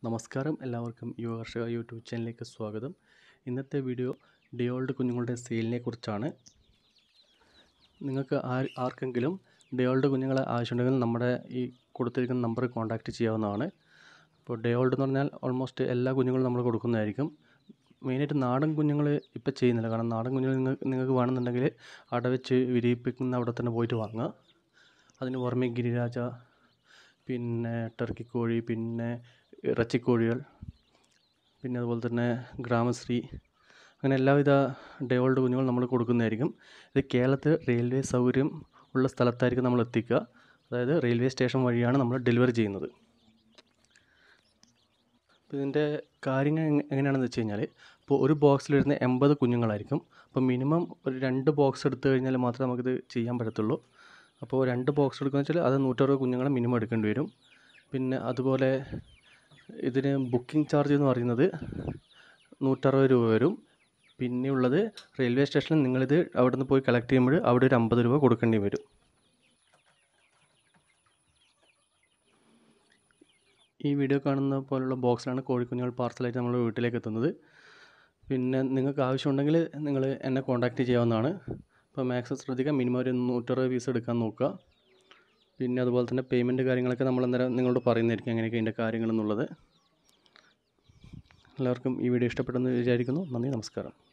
നമസ്കാരം എല്ലാവർക്കും യുവ കർഷക യൂട്യൂബ് ചാനലിലേക്ക് സ്വാഗതം ഇന്നത്തെ വീഡിയോ ഡിയോൾഡ് കുഞ്ഞുങ്ങളുടെ സെയിലിനെ കുറിച്ചാണ് നിങ്ങൾക്ക് ആർ ആർക്കെങ്കിലും ഡിയോൾഡ് കുഞ്ഞുങ്ങളെ ആവശ്യമുണ്ടെങ്കിൽ നമ്മുടെ ഈ കൊടുത്തിരിക്കുന്ന നമ്പറിൽ കോൺടാക്റ്റ് ചെയ്യാവുന്നതാണ് ഇപ്പോൾ ഡിയോൾഡ് എന്ന് പറഞ്ഞാൽ ഓൾമോസ്റ്റ് എല്ലാ കുഞ്ഞുങ്ങളും നമ്മൾ കൊടുക്കുന്നതായിരിക്കും മെയിനായിട്ട് നാടൻ കുഞ്ഞുങ്ങൾ ഇപ്പോൾ ചെയ്യുന്നില്ല കാരണം നാടൻ കുഞ്ഞുങ്ങൾ നിങ്ങൾക്ക് നിങ്ങൾക്ക് വേണമെന്നുണ്ടെങ്കിൽ അവിടെ വെച്ച് വിരിയിപ്പിക്കുന്ന അവിടെ തന്നെ പോയിട്ട് വാങ്ങുക അതിന് പുറമെ ഗിരിരാജ പിന്നെ ടർക്കി കോഴി പിന്നെ ഇറച്ചിക്കോഴികൾ പിന്നെ അതുപോലെ തന്നെ ഗ്രാമശ്രീ അങ്ങനെ എല്ലാവിധ ഡേവോൾഡ് കുഞ്ഞുങ്ങൾ നമ്മൾ കൊടുക്കുന്നതായിരിക്കും ഇത് കേരളത്തിൽ റെയിൽവേ സൗകര്യം ഉള്ള സ്ഥലത്തായിരിക്കും നമ്മൾ എത്തിക്കുക അതായത് റെയിൽവേ സ്റ്റേഷൻ വഴിയാണ് നമ്മൾ ഡെലിവറി ചെയ്യുന്നത് അപ്പോൾ ഇതിൻ്റെ കാര്യങ്ങൾ എങ്ങ- എങ്ങനെയാണെന്ന് വെച്ച് കഴിഞ്ഞാൽ ഇപ്പോൾ ഒരു ബോക്സിൽ വരുന്ന എൺപത് കുഞ്ഞുങ്ങളായിരിക്കും അപ്പോൾ മിനിമം ഒരു രണ്ട് ബോക്സ് എടുത്തു കഴിഞ്ഞാൽ മാത്രമേ നമുക്കിത് ചെയ്യാൻ പറ്റത്തുള്ളൂ അപ്പോൾ രണ്ട് ബോക്സ് എടുക്കുകയെന്ന് വെച്ചാൽ അത് നൂറ്ററുപത് കുഞ്ഞുങ്ങളെ മിനിമം എടുക്കേണ്ടി വരും പിന്നെ അതുപോലെ ഇതിന് ബുക്കിംഗ് ചാർജ് എന്ന് പറയുന്നത് നൂറ്ററുപത് രൂപ വരും പിന്നെയുള്ളത് റെയിൽവേ സ്റ്റേഷനിൽ നിങ്ങളിത് അവിടെ നിന്ന് പോയി കളക്ട് ചെയ്യുമ്പോൾ അവിടെ ഒരു അമ്പത് രൂപ കൊടുക്കേണ്ടി വരും ഈ വീഡിയോ കാണുന്ന പോലുള്ള ബോക്സിലാണ് കോഴിക്കുഞ്ഞുങ്ങൾ പാർസലായിട്ട് നമ്മൾ വീട്ടിലേക്ക് എത്തുന്നത് പിന്നെ നിങ്ങൾക്ക് ആവശ്യമുണ്ടെങ്കിൽ നിങ്ങൾ എന്നെ കോൺടാക്റ്റ് ചെയ്യാവുന്നതാണ് അപ്പോൾ മാക്സിമം ശ്രദ്ധിക്കുക മിനിമം ഒരു നൂറ്ററുപത് പീസ് എടുക്കാൻ നോക്കുക പിന്നെ അതുപോലെ തന്നെ പേയ്മെൻറ്റ് കാര്യങ്ങളൊക്കെ നമ്മൾ അന്നേരം നിങ്ങളോട് പറയുന്നതായിരിക്കും എങ്ങനെയൊക്കെ ഇതിൻ്റെ കാര്യങ്ങളെന്നുള്ളത് എല്ലാവർക്കും ഈ വീഡിയോ ഇഷ്ടപ്പെട്ടെന്ന് വിചാരിക്കുന്നു നന്ദി നമസ്കാരം